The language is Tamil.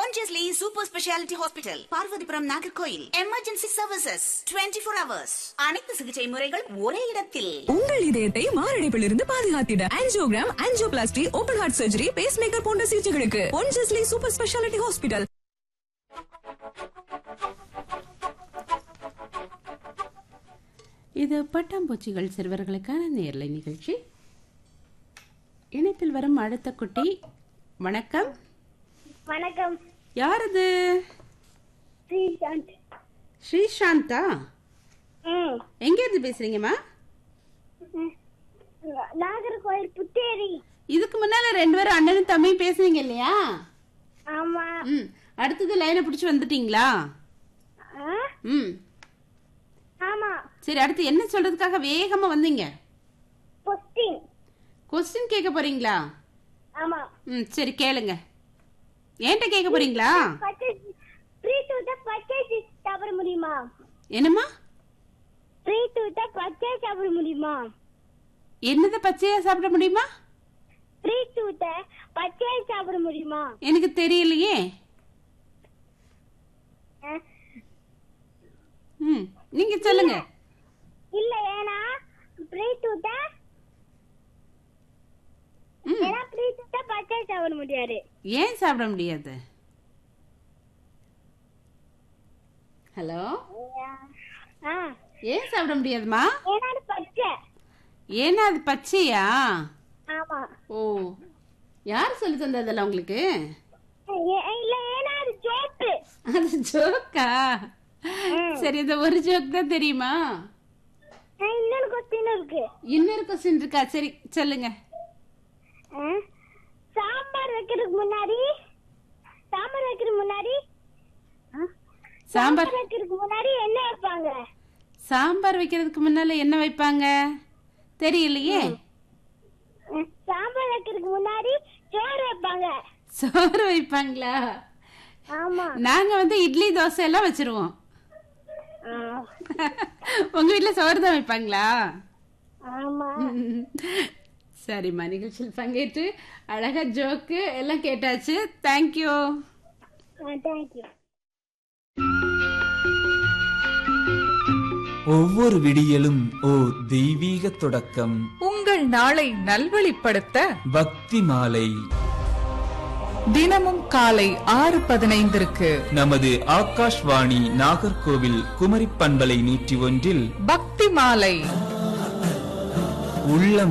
Pondicherry Super Speciality Hospital, Parvathipuram Nagercoil emergency services 24 four hours அனைத்து சிகிச்சை முறைகள் ஒரே இடத்தில் உங்கள் இதயத்தை மாரடைப்பிலிருந்து பாதுகாத்திட angiogram angioplasty open heart surgery pacemaker போன்ற சிகிச்சைகளுக்கு பொன்ஜஸ்லி சூப்பர் ஸ்பெஷாலிட்டி ஹாஸ்பிட்டல் இது பட்டாம்பூச்சிகள் சிறுவர்களுக்கான நேர்லை நிகழ்ச்சி இணைப்பில் வரும் அடுத்த குட்டி வணக்கம் வணக்கம் யார் அது ஸ்ரீசாந்த் ஸ்ரீசாந்தா ம் எங்கேருந்து பேசுறீங்கம்மா நாகர்கோயில் புத்தேரி இதுக்கு முன்னால ரெண்டு பேரும் அண்ணனும் தம்பியும் பேசுனீங்க இல்லையா ஆமா ம் அடுத்தது லைனை பிடிச்சி வந்துட்டீங்களா ஆ? ம் ஆமா சரி அடுத்து என்ன சொல்றதுக்காக வேகமா வந்தீங்க பொஸ்டிங் கொஸ்டின் கேட்க போறீங்களா ஆமா ம் சரி கேளுங்க ஏன்ட்ட கேட்க போறீங்களா பர்ச்சேஸ் ஃப்ரீ டூட்ட பர்ச்சேஸ் சாப்பிட முடியுமா என்னம்மா ஃப்ரீ டூட்ட பர்ச்சேஸ் சாப்பிட முடியுமா என்னதை பச்சையா சாப்பிட முடியுமா ஃப்ரீ டூட்ட பர்ச்சேஸ் சாப்பிட முடியுமா எனக்கு தெரியலையே ஆ? ம் நீங்க சொல்லுங்க இல்ல ஏனா ஃப்ரீ டூட்ட ம் ஏனா ஃப்ரீ டூட்ட பர்ச்சேஸ் சாப்பிட முடியாது ஏன் சாப்பிட முடியாது ஹலோ ஆ ஏன் சாப்பிட முடியாதுமா ஏனா அது பச்சை ஏன்னா அது பச்சையா ஆமா ஓ யார் சொல்லி தந்ததெல்லாம் உங்களுக்கு ஏ- இல்ல ஏனா அது ஜோப்பு அது ஜோக்கா சரி இந்த ஒரு ஜோக் தான் தெரியுமா இன்னொரு கொஸ்டின் இருக்கு இன்னொரு கொஸ்டின் இருக்கா சரி சொல்லுங்க ஆ? சாம்பார் வைக்கிறதுக்கு முன்னாடி சாம்பார் வைக்கிறதுக்கு முன்னாடி ஆ? சாம்பார் வைக்கிறதுக்கு முன்னாடி என்ன வைப்பாங்க சாம்பார் வைக்கிறதுக்கு முன்னால என்ன வைப்பாங்க தெரியலையே ஆ, சாம்பார் வைக்கிறதுக்கு முன்னாடி சோறு வைப்பாங்க சோறு வைப்பாங்களா ஆமா நாங்க வந்து இட்லி தோசை எல்லாம் வச்சிருவோம் ஆ, உங்க வீட்ல சோறு தான் வைப்பாங்களா ஆமா சரிம்மா நிகழ்ச்சியில் பங்கேற்று அழகா ஜோக்கு எல்லாம் கேட்டாச்சு தேங்க்யூ தேங்க்யூ ஒவ்வொரு விடியலும் ஓர் தெய்வீக தொடக்கம் உங்கள் நாளை நல்வழிப்படுத்த பக்தி மாலை தினமும் காலை ஆறு பதினைந்திற்கு நமது ஆகாஷ்வாணி நாகர்கோவில் குமரி பண்பலை நூற்றி ஒன்றில் பக்தி மாலை உள்ளம்